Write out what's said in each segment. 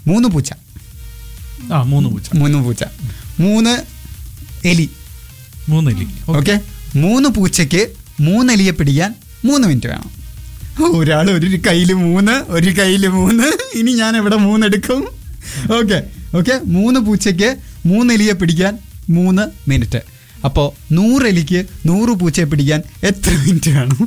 മൂന്ന് പൂച്ച ആ മൂന്ന് പൂച്ച മൂന്ന് പൂച്ച മൂന്ന് എലി മൂന്നില്ലി ഓക്കെ മൂന്ന് പൂച്ചയ്ക്ക് മൂന്ന് എലിയെ പിടിക്കാൻ മൂന്ന് മിനിറ്റ് വേണം ഒരാൾ ഒരു കയ്യിൽ മൂന്ന് ഒരു കയ്യിൽ മൂന്ന് ഇനി ഞാൻ എവിടെ മൂന്നെടുക്കും ഓക്കെ ഓക്കെ മൂന്ന് പൂച്ചയ്ക്ക് മൂന്ന് എലിയെ പിടിക്കാൻ മൂന്ന് മിനിറ്റ് അപ്പോൾ നൂറ് എലിക്ക് നൂറ് പൂച്ചയെ പിടിക്കാൻ എത്ര മിനിറ്റ് വേണം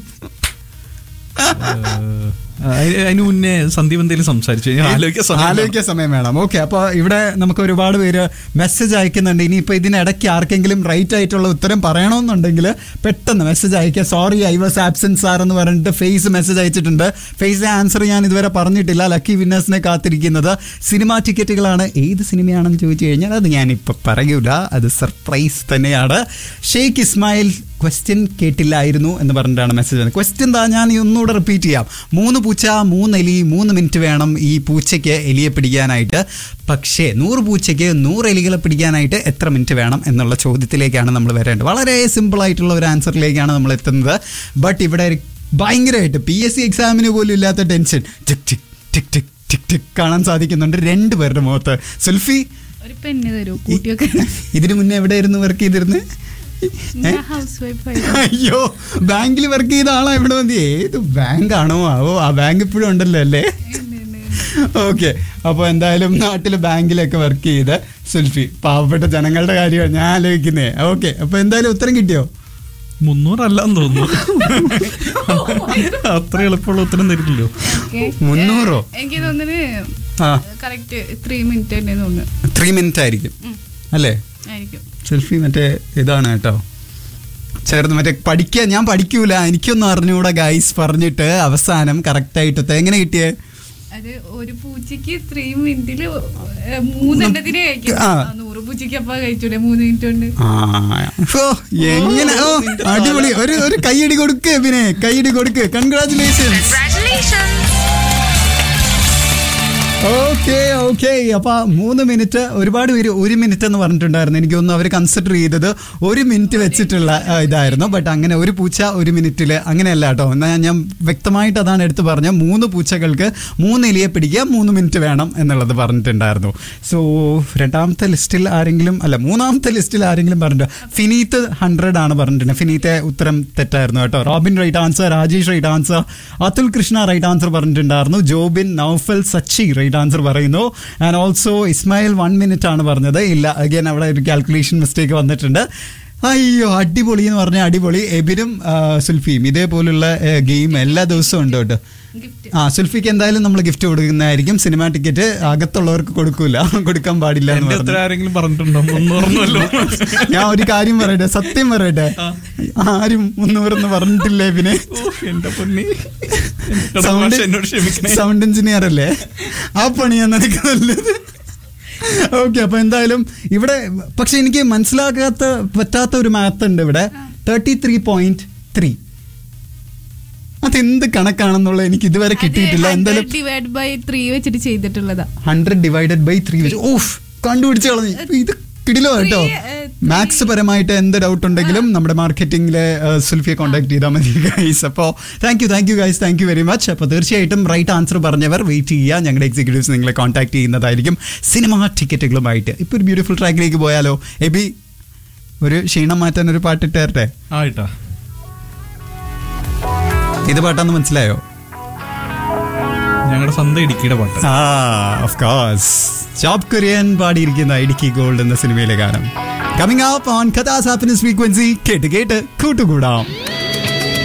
അതിന് മുന്നേ സന്ദീപ് എന്തെങ്കിലും സംസാരിച്ചു ഞാൻ ആലോചിക്കാൻ സമയം വേണം. ആലോചിക്കാൻ സമയം വേണം ഓക്കെ അപ്പോൾ ഇവിടെ നമുക്ക് ഒരുപാട് പേര് മെസ്സേജ് അയക്കുന്നുണ്ട് ഇനിയിപ്പോൾ ഇതിനിടയ്ക്ക് ആർക്കെങ്കിലും റൈറ്റ് ആയിട്ടുള്ള ഉത്തരം പറയണമെന്നുണ്ടെങ്കിൽ പെട്ടെന്ന് മെസ്സേജ് അയക്കുക sorry I was absent sir എന്ന് പറഞ്ഞിട്ട് ഫേസ് മെസ്സേജ് അയച്ചിട്ടുണ്ട് ഫേസ് ആൻസർ ഞാൻ ഇതുവരെ പറഞ്ഞിട്ടില്ല ലക്കി വിന്നേഴ്സിനെ കാത്തിരിക്കുന്നത് സിനിമാ ടിക്കറ്റുകളാണ് ഏത് സിനിമയാണെന്ന് ചോദിച്ചു കഴിഞ്ഞാൽ അത് ഞാനിപ്പോൾ പറയൂല അത് സർപ്രൈസ് തന്നെയാണ് ഷെയ്ഖ് ഇസ്മായിൽ ക്വസ്റ്റ്യൻ കേട്ടില്ലായിരുന്നു എന്ന് പറഞ്ഞിട്ടാണ് മെസ്സേജ് ക്വസ്റ്റ്യൻ എന്താ ഞാൻ ഈ ഒന്നുകൂടെ റിപ്പീറ്റ് ചെയ്യാം മൂന്ന് പൂച്ച മൂന്ന് എലി മൂന്ന് മിനിറ്റ് വേണം ഈ പൂച്ചയ്ക്ക് എലിയെ പിടിക്കാനായിട്ട് പക്ഷേ നൂറ് പൂച്ചയ്ക്ക് നൂറ് എലികളെ പിടിക്കാനായിട്ട് എത്ര മിനിറ്റ് വേണം എന്നുള്ള ചോദ്യത്തിലേക്കാണ് നമ്മൾ വരേണ്ടത് വളരെ സിമ്പിൾ ആയിട്ടുള്ള ഒരു ആൻസറിലേക്കാണ് നമ്മൾ എത്തുന്നത് ബട്ട് ഇവിടെ ഭയങ്കരമായിട്ട് പി എസ് സി എക്സാമിന് പോലും ഇല്ലാത്ത ടെൻഷൻ ടിക് ടിക് ടിക് ടിക് ടിക് ടിക് കാണാൻ സാധിക്കുന്നുണ്ട് രണ്ട് പേരുടെ മുഖത്ത് സുൽഫി ഒരു പെണ്ണ് തരൂ കൂട്ടിയൊക്കെ ഇതിനു മുന്നേ എവിടെയായിരുന്നു വർക്ക് ചെയ്തിരുന്നത് ഞാൻ ഹൗസ് വൈഫ് അയ്യോ ബാങ്കിൽ വർക്ക് ചെയ്ത ആളാ ഇവിടെ മതി ഏത് ബാങ്ക് ആണോ ആവോ ആ ബാങ്ക് ഇപ്പോഴും ഉണ്ടല്ലോ അല്ലേ ഓക്കെ അപ്പോൾ എന്തായാലും നാട്ടിൽ ബാങ്കിലൊക്കെ വർക്ക് ചെയ്ത് സുൽഫി പാവപ്പെട്ട ജനങ്ങളുടെ കാര്യമാണ് ഞാൻ ആലോചിക്കുന്നേ ഓക്കെ അപ്പോൾ എന്തായാലും ഉത്തരം കിട്ടിയോ മുന്നൂറല്ലെന്ന് തോന്നുന്നു അത്ര എളുപ്പമുള്ള ഉത്തരം തരില്ലല്ലോ മുന്നൂറോ? എനിക്ക് തോന്നുന്നു ആ കറക്റ്റ് ത്രീ മിനിറ്റ് തന്നെ തോന്നുന്നു ത്രീ മിനിറ്റ് ആയിരിക്കും ഉം. അല്ലേ ആയിരിക്കും സെൽഫി മറ്റേ ഇതാണ് കേട്ടോ ചേർന്ന് മറ്റേ പഠിക്കാൻ ഞാൻ പഠിക്കൂല എനിക്കൊന്നും അറിഞ്ഞുകൂടാ ഗൈസ് പറഞ്ഞിട്ട് അവസാനം കറക്റ്റായിട്ട് എങ്ങനെ കിട്ടിയേ അത് ഒരു പൂച്ചക്ക് ത്രീ മിനിറ്റില് മൂന്നെണ്ണത്തിന് കഴിക്കും ആ. ആ, നൂറ് പൂച്ചക്ക് അപ്പൊ കഴിച്ചൂടെ മൂന്ന് മിനിറ്റ് കൊണ്ട് ആ, ഓ, എങ്ങനെ ഓ അടിപൊളി ഒരു ഒരു കൈയടി കൊടുക്ക് പിന്നെ കൈയടി കൊടുക്ക് കൺഗ്രാചുലേഷൻസ് ഓക്കെ ഓക്കെ അപ്പൊ മൂന്ന് മിനിറ്റ് ഒരുപാട് പേര് ഒരു മിനിറ്റ് എന്ന് പറഞ്ഞിട്ടുണ്ടായിരുന്നു എനിക്ക് തോന്നുന്നു അവർ കൺസിഡർ ചെയ്തത് ഒരു മിനിറ്റ് വെച്ചിട്ടുള്ള ആ, ഇതായിരുന്നു ബട്ട് അങ്ങനെ ഒരു പൂച്ച ഒരു മിനിറ്റിൽ അങ്ങനെയല്ല കേട്ടോ എന്നാൽ ഞാൻ വ്യക്തമായിട്ട് അതാണ് എടുത്ത് പറഞ്ഞ മൂന്ന് പൂച്ചകൾക്ക് മൂന്ന് എലിയെ പിടിക്കുക മൂന്ന് മിനിറ്റ് വേണം എന്നുള്ളത് പറഞ്ഞിട്ടുണ്ടായിരുന്നു സോ രണ്ടാമത്തെ ലിസ്റ്റിൽ ആരെങ്കിലും അല്ല മൂന്നാമത്തെ ലിസ്റ്റിൽ ആരെങ്കിലും പറഞ്ഞിട്ട് ഫിനീത്ത് ഹൺഡ്രഡ് ആണ് പറഞ്ഞിട്ടുണ്ട് ഫിനീത്തെ ഉത്തരം തെറ്റായിരുന്നു കേട്ടോ Robin right answer Rajesh right answer Athul Krishna right answer പറഞ്ഞിട്ടുണ്ടായിരുന്നു ജോബിൻ നൌഫൽ സച്ചി റൈറ്റ് ആൻസർ പറയുന്നു and also Ismail one minute ആണ് പറഞ്ഞത് ഇല്ല അഗൈൻ അവിടെ ഒരു കാൽക്കുലേഷൻ മിസ്റ്റേക്ക് വന്നിട്ടുണ്ട് അയ്യോ അടിപൊളി എന്ന് പറഞ്ഞാൽ അടിപൊളി എബിനും ആ, സുൽഫിയും ഇതേപോലുള്ള ഗെയിം എല്ലാ ദിവസവും ഉണ്ട് കേട്ടോ ഗിഫ്റ്റ് ആ സുൽഫിക്ക് എന്തായാലും നമ്മൾ ഗിഫ്റ്റ് കൊടുക്കുന്നതായിരിക്കും സിനിമ ടിക്കറ്റ് അകത്തുള്ളവർക്ക് കൊടുക്കൂല കൊടുക്കാൻ പാടില്ല എന്ന് എന്റെ പറഞ്ഞു. ഉത്തരം ആരെങ്കിലും പറഞ്ഞിട്ടുണ്ടോ മുന്നൂറൊന്നുമല്ലോ ഞാൻ ഒരു കാര്യം പറയട്ടെ സത്യം പറയട്ടെ ആരും മുന്നൂറെന്ന് പറഞ്ഞിട്ടില്ലേ പിന്നെ ഓ, എന്റെ പൊന്നി എടാ, സൗണ്ട് മാഷെ, എന്നോട് ക്ഷമിക്കണേ സൗണ്ട് എഞ്ചിനീയർ അല്ലേ ആ പണിയാണ് എനിക്ക് നല്ലത് ഓക്കെ അപ്പൊ എന്തായാലും ഇവിടെ പക്ഷെ എനിക്ക് മനസ്സിലാക്കാത്ത പറ്റാത്ത ഒരു മാത്ത് ഉണ്ട് ഇവിടെ തേർട്ടി ത്രീ പോയിന്റ് ത്രീ അതെന്ത് കണക്കാണെന്നുള്ളത് എനിക്ക് ഇതുവരെ കിട്ടിയിട്ടില്ല എന്തായാലും ഡിവൈഡ് ബൈ ത്രീ വെച്ചിട്ട് ചെയ്തിട്ടുള്ളതാ hundred divided by three of കണ്ടുപിടിച്ച് കളഞ്ഞു ഇത് കിടിലോ കേട്ടോ Three, uh, മാത്സ് പരമായിട്ട് എന്ത് ഡൗട്ട് ഉണ്ടെങ്കിലും നമ്മുടെ മാർക്കറ്റിംഗിലെ സുൽഫിയെ കോൺടാക്ട് ചെയ്താൽ മതി ഗൈസ് അപ്പോൾ thank you thank you guys thank you very much അപ്പോൾ തീർച്ചയായിട്ടും റൈറ്റ് ആൻസർ പറഞ്ഞവർ വെയിറ്റ് ചെയ്യുക ഞങ്ങളുടെ എക്സിക്യൂട്ടീവ്സ് നിങ്ങളെ കോൺടാക്ട് ചെയ്യുന്നതായിരിക്കും സിനിമ ടിക്കറ്റുകളുമായിട്ട് ഇപ്പോൾ ഒരു ബ്യൂട്ടിഫുൾ ട്രാക്കിലേക്ക് പോയാലോ എബി ഒരു ക്ഷീണം മാറ്റാൻ ഒരു പാട്ടിട്ട് തരട്ടെ ആയിട്ടാ ഇത് പാട്ടാന്ന് മനസ്സിലായോ ഞങ്ങളുടെ സ്വന്തം ഇടുക്കിയുടെ പാട്ട് ആ ഓഫ് കോഴ്സ് ജോബ് കുര്യൻ പാടിയിരിക്കുന്ന ഇടുക്കി ഗോൾഡ് എന്ന സിനിമയിലെ ഗാനം coming up on Kathas happiness frequency കേട്ട് കേട്ട് കൂട്ടുകൂടാം